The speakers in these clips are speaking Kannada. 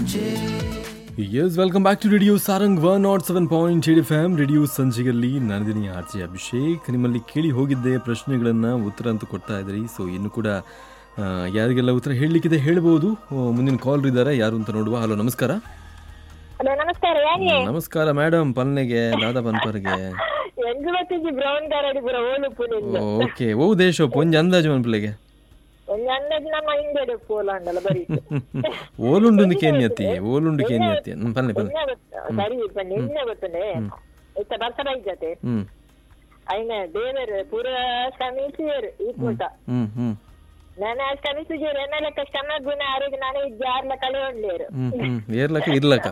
S welcome back to radio Sarang one not seven point eight F M radio ಸಂಜೆಯಲ್ಲಿ ನಾನಿದ್ದೀನಿ ಆರ್ ಜೆ ಅಭಿಷೇಕ್ ನಿಮ್ಮಲ್ಲಿ ಕೇಳಿ ಹೋಗಿದ್ದೆ ಪ್ರಶ್ನೆಗಳನ್ನು ಉತ್ತರ ಅಂತೂ ಕೊಡ್ತಾ ಇದ್ರಿ ಸೊ ಇನ್ನು ಕೂಡ ಆ, ಯಾರಿಗೆಲ್ಲ ಉತ್ತರ ಹೇಳಲಿಕ್ಕಿದೆ ಹೇಳ್ಬೋದು ಆ, ಮುಂದಿನ ಕಾಲ್ ಇದ್ದಾರೆ ಯಾರು ಅಂತ ನೋಡುವ ಹಲೋ ನಮಸ್ಕಾರ ಹಲೋ ನಮಸ್ಕಾರ ಯಾಕೆ ನಮಸ್ಕಾರ ಮೇಡಮ್ ಪಲ್ನೆಗೆ ದಾದಾ ಪನ್ಪರ್ಗೆ ಎಂಜು ಗೊತ್ತಿದ್ದಿ ಬ್ರೌನ್ ಕರಡಿ ಪುರ ಓಲುಪ್ಪು ನಿಂದು ಓಕೆ ಓ ದೇಶ ಒಂಜಿ ಅಂದಾಜು ಮನ್ಪಲೆಗೆ ಒಂದು ಅಂದಾಜು ನಮ್ಮ ಹಿಂದೆ ಪೋಲಾಂಡಲ್ಲ ಬರೀ ಓಲುಂಡು ಕೇನ್ಯತಿ ಓಲುಂಡು ಕೇನ್ಯತಿ ಹ್ಮ್ ಪಲ್ಲೆ ಪಲ್ಲೆ ಎಣ್ಣೆ ಗೊತ್ತ- ಸರಿ ಬನ್ನಿ ಎಣ್ಣೆ ಗೊತ್ತನೆ ಇತ್ತ ಬರ್ತಡ ಇದ್ದತೆ ಹ್ಮ್ అయిన దేవరు పూర శ్రమించారు ఈ పూట ಹ್ಮ್ ಹ್ಮ್ నేను శ్రమించారు ఎన్న లెక్క స్టమక్ గుణ ఆరోగ్య నాన్న జార్ల కలి ఉండలేరు ಹ್ಮ್ ಹ್ಮ್ ಏರ್ಲಕ ಇರ್ಲಕ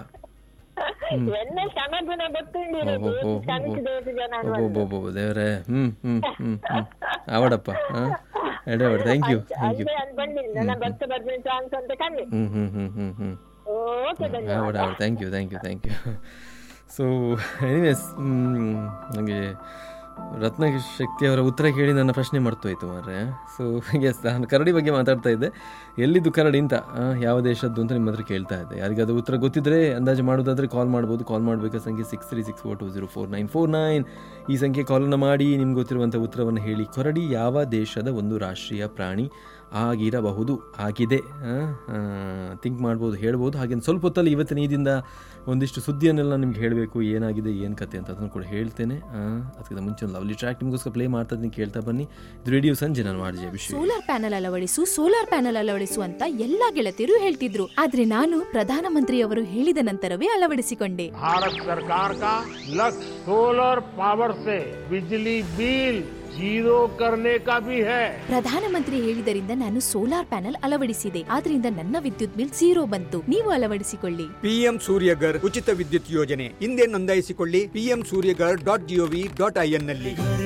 ఎన్న స్టమక్ గుణ ಗೊತ್ತುಂಡಿರು ಓ, ಓ, ಓ, ಶ್ರಮಿಸಿ ದೇವತೆ ಜನ ಒಬ್ಬೊಬ್ಬೊಬ್ಬ ದೇವ್ರೆ ಹ್ಮ್ ಹ್ಮ್ ಹ್ಮ್ ಹ್ಮ್ ಅವಡಪ್ಪ ಹಾ ಎಡೆ ಅವಡ ಥ್ಯಾಂಕ್ ಯು ಥ್ಯಾಂಕ್ ಯು ಅದೇ ಅನ್ಕೊಂಡಿಲ್ಲ ನನ್ನ ಭಕ್ತ ಬರ್ತೀನಿ ಚಾನ್ಸ್ ಅಂತ ಕಮ್ಮಿ hmm hmm hmm hmm hmm okay ಅವಡ ಅವಡ thank you thank you thank you so anyways ನನಗೆ ರತ್ನ ಶಕ್ತಿ ಅವರ ಉತ್ತರ ಕೇಳಿ ನನ್ನ ಪ್ರಶ್ನೆ ಮರ್ತೋಯ್ತು ಮಾರ್ರೆ ಸೊ ಎಸ್ ನಾನು ಕರಡಿ ಬಗ್ಗೆ ಮಾತಾಡ್ತಾ ಇದ್ದೆ ಎಲ್ಲಿದ್ದು ಕರಡಿ ಅಂತ ಆ, ಯಾವ ದೇಶದ್ದು ಅಂತ ನಿಮ್ಮ ಹತ್ರ ಕೇಳ್ತಾ ಇದ್ದೆ ಯಾರಿಗಾದ್ರೂ ಉತ್ತರ ಗೊತ್ತಿದ್ರೆ ಅಂದಾಜು ಮಾಡೋದಾದ್ರೆ ಕಾಲ್ ಮಾಡ್ಬೋದು ಕಾಲ್ ಮಾಡಬೇಕಾದ ಸಂಖ್ಯೆ six three six four two zero four nine four nine ಈ ಸಂಖ್ಯೆ ಕಾಲನ್ನು ಮಾಡಿ ನಿಮ್ಗೆ ಗೊತ್ತಿರುವಂಥ ಉತ್ತರವನ್ನು ಹೇಳಿ ಕೊರಡಿ ಯಾವ ದೇಶದ ಒಂದು ರಾಷ್ಟ್ರೀಯ ಪ್ರಾಣಿ ಆಗಿರಬಹುದು ಆಗಿದೆ ಥಿಂಕ್ ಮಾಡ್ಬೋದು ಹೇಳ್ಬೋದು ಹಾಗೆ ಸ್ವಲ್ಪ ಹೊತ್ತಲ್ಲಿ ಇವತ್ತಿನ ಈದಿಂದ ಒಂದಿಷ್ಟು ಸುದ್ದಿಯನ್ನೆಲ್ಲ ನಿಮ್ಗೆ ಹೇಳಬೇಕು ಏನಾಗಿದೆ ಏನು ಕತೆ ಅಂತ ಅದನ್ನು ಕೂಡ ಹೇಳ್ತೇನೆ ಆ, ಅದಕ್ಕಿಂತ ಮುಂಚೆ ಒಂದು ಲವ್ಲಿ ಟ್ರ್ಯಾಕ್ ನಿಮಗೋಸ್ಕರ ಪ್ಲೇ ಮಾಡ್ತಾ ಇದ್ದೀನಿ ಕೇಳ್ತಾ ಬನ್ನಿ ಇದು ರೇಡಿಯೋ ಸಂಜೆ ನಾನು ಮಾಡಿದೆ ಅಭಿಷೇಕ್ ಸೋಲಾರ್ ಪ್ಯಾನೆಲ್ ಅಳವಡಿಸು ಸೋಲಾರ್ ಪ್ಯಾನೆಲ್ ಅಳವಡಿಸು ಅಂತ ಎಲ್ಲಾ ಗೆಳತಿಯರು ಹೇಳ್ತಿದ್ರು ಆದ್ರೆ ನಾನು ಪ್ರಧಾನಮಂತ್ರಿಯವರು ಹೇಳಿದ ನಂತರವೇ ಅಳವಡಿಸಿಕೊಂಡೆ भारत सरकार का लक्ष्य सोलर पावर से बिजली बिल जीरो करने का भी है ಪ್ರಧಾನಮಂತ್ರಿ ಹೇಳಿದರಿಂದ ನಾನು ಸೋಲಾರ್ ಪ್ಯಾನೆಲ್ ಅಳವಡಿಸಿದೆ ಆದ್ರಿಂದ ನನ್ನ ವಿದ್ಯುತ್ ಬಿಲ್ ಝೀರೋ ಬಂತು ನೀವು ಅಳವಡಿಸಿಕೊಳ್ಳಿ ಪಿಎಂ ಸೂರ್ಯಗರ್ ಉಚಿತ ವಿದ್ಯುತ್ ಯೋಜನೆ ಹಿಂದೆ ನೋಂದಾಯಿಸಿಕೊಳ್ಳಿ PM Suryaghar dot gov dot in ನಲ್ಲಿ